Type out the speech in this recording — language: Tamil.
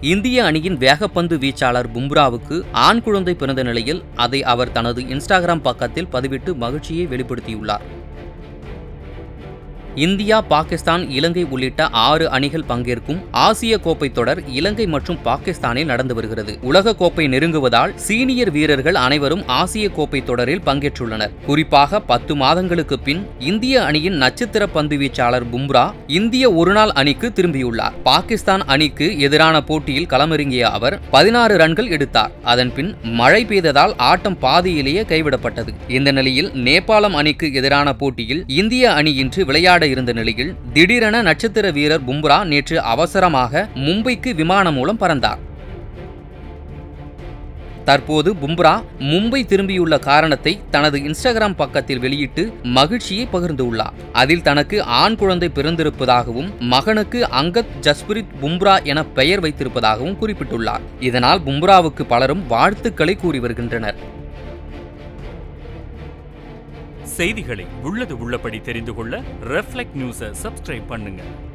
இந்திய அணியின் வேகப்பந்து வீச்சாளர் பும்ராவுக்கு ஆண் குழந்தை பிறந்த நிலையில் அதை அவர் தனது இன்ஸ்டாகிராம் பக்கத்தில் பதிவிட்டு மகிழ்ச்சியை வெளிப்படுத்தியுள்ளார் இந்தியா பாகிஸ்தான் இலங்கை உள்ளிட்ட ஆறு அணிகள் பங்கேற்கும் ஆசிய கோப்பை தொடர் இலங்கை மற்றும் பாகிஸ்தானில் நடந்து வருகிறது உலக கோப்பை நெருங்குவதால் சீனியர் வீரர்கள் அனைவரும் ஆசிய கோப்பை தொடரில் பங்கேற்றுள்ளனர் குறிப்பாக பத்து மாதங்களுக்கு பின் இந்திய அணியின் நட்சத்திர பந்து வீச்சாளர் பும்ரா இந்திய ஒருநாள் அணிக்கு திரும்பியுள்ளார் பாகிஸ்தான் அணிக்கு எதிரான போட்டியில் களமிறங்கிய அவர் பதினாறு ரன்கள் எடுத்தார் அதன்பின் மழை பெய்ததால் ஆட்டம் பாதியிலேயே கைவிடப்பட்டது இந்த நிலையில் நேபாளம் அணிக்கு எதிரான போட்டியில் இந்திய அணி இன்று விளையாட இருந்த நிலையில் திடீரென நட்சத்திர வீரர் பும்ரா நேற்று அவசரமாக மும்பைக்கு விமானம் மூலம் பறந்தார் தற்போது பும்ரா மும்பை திரும்பியுள்ள காரணத்தை தனது இன்ஸ்டாகிராம் பக்கத்தில் வெளியிட்டு மகிழ்ச்சியை பகிர்ந்துள்ளார் அதில் தனக்கு ஆண் குழந்தை பிறந்திருப்பதாகவும் மகனுக்கு அங்கத் ஜஸ்பிரித் பும்ரா என பெயர் வைத்திருப்பதாகவும் குறிப்பிட்டுள்ளார் இதனால் பும்ராவுக்கு பலரும் வாழ்த்துக்களை கூறி வருகின்றனர் செய்திகளை உள்ளது உள்ளபடி தெரிந்து கொள்ள ரெஃப்ளெக்ட் நியூஸை சப்ஸ்கிரைப் பண்ணுங்க